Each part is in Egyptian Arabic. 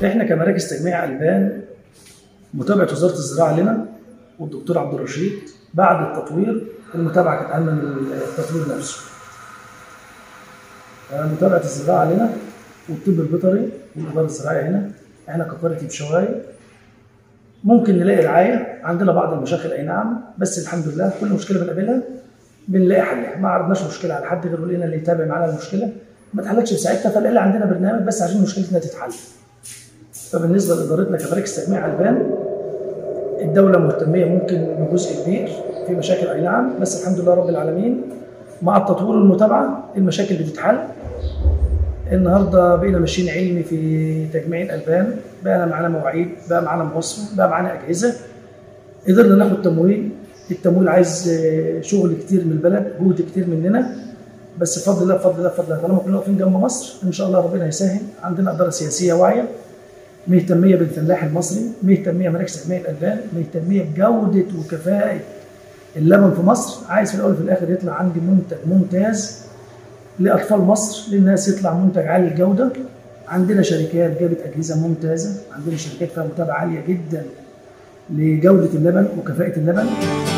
احنا كمراكز تجميع البان متابعه وزاره الزراعه لنا والدكتور عبد الرشيد بعد التطوير المتابعه كانت اهم من التطوير نفسه. متابعه الزراعه لنا والطب البيطري والاداره الزراعيه هنا احنا كقريه بشواي ممكن نلاقي رعايه عندنا بعض المشاكل اي نعم بس الحمد لله كل مشكله بنقابلها بنلاقي حلها ما عرضناش مشكله على حد غير لنا اللي يتابع معانا المشكله ما اتحلتش في ساعتها فنلاقي عندنا برنامج بس عشان مشكلتنا تتحل. فبالنسبه لادارتنا كمراكز تجميع البان الدوله مهتميه ممكن بجزء كبير في مشاكل اي نعم بس الحمد لله رب العالمين مع التطوير والمتابعه المشاكل بتتحل النهارده بقينا ماشيين علمي في تجميع الالبان بقى معانا مواعيد بقى معانا مصفى بقى معانا اجهزه قدرنا ناخد تمويل التمويل عايز شغل كتير من البلد جهد كتير مننا بس بفضل الله بفضل الله بفضل الله طالما كلنا واقفين جنب مصر ان شاء الله ربنا يسهل عندنا اداره سياسيه واعيه مهتميه بالفلاح المصري مهتميه مراكز تجميع الالبان مهتميه بجوده وكفاءه اللبن في مصر عايز في الاول وفي الاخر يطلع عندي منتج ممتاز لاطفال مصر للناس يطلع منتج عالي الجوده عندنا شركات جابت اجهزه ممتازه عندنا شركات فيها متابعه عاليه جدا لجوده اللبن وكفاءه اللبن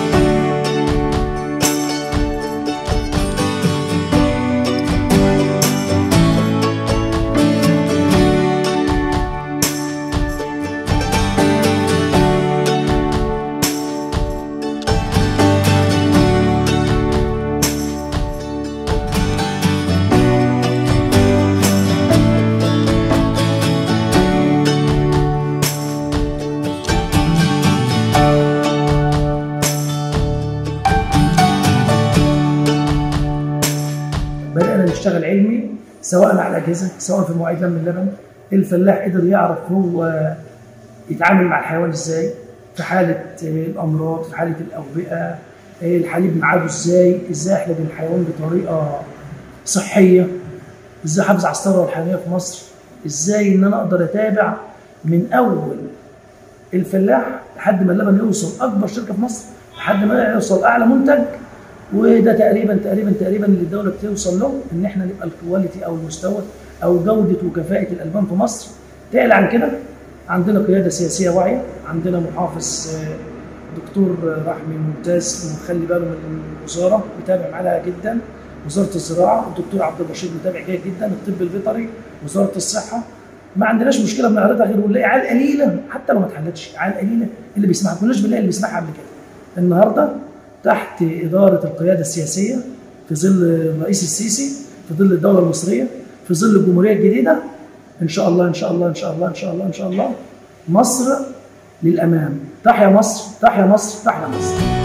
بدأنا نشتغل علمي سواء على الأجهزة سواء في مواعيد لم اللبن الفلاح قدر يعرف هو يتعامل مع الحيوان ازاي في حالة الأمراض في حالة الأوبئة الحليب ميعاده ازاي ازاي احلب الحيوان بطريقة صحية ازاي احافظ على الثروة الحيوانية في مصر ازاي ان انا اقدر اتابع من اول الفلاح لحد ما اللبن يوصل اكبر شركة في مصر لحد ما يوصل اعلى منتج وده تقريبا تقريبا تقريبا اللي الدوله بتوصل له ان احنا نبقى الكواليتي او المستوى او جوده وكفاءه الالبان في مصر تعلى عن كده عندنا قياده سياسيه واعيه عندنا محافظ دكتور رحمي ممتاز مخلي باله من الوزاره بيتابع معاها جدا وزاره الزراعه الدكتور عبد الرشيد متابع جيد جدا الطب البيطري وزاره الصحه ما عندناش مشكله بنعرضها غير ونلاقي عيال قليله حتى لو ما اتحلتش عيال قليله اللي بيسمعها ما كناش بنلاقي اللي بيسمعها قبل كده النهارده تحت إدارة القيادة السياسية في ظل الرئيس السيسي في ظل الدولة المصرية في ظل الجمهورية الجديدة إن شاء الله إن شاء الله إن شاء الله إن شاء الله إن شاء الله مصر للأمام تحيا مصر تحيا مصر تحيا مصر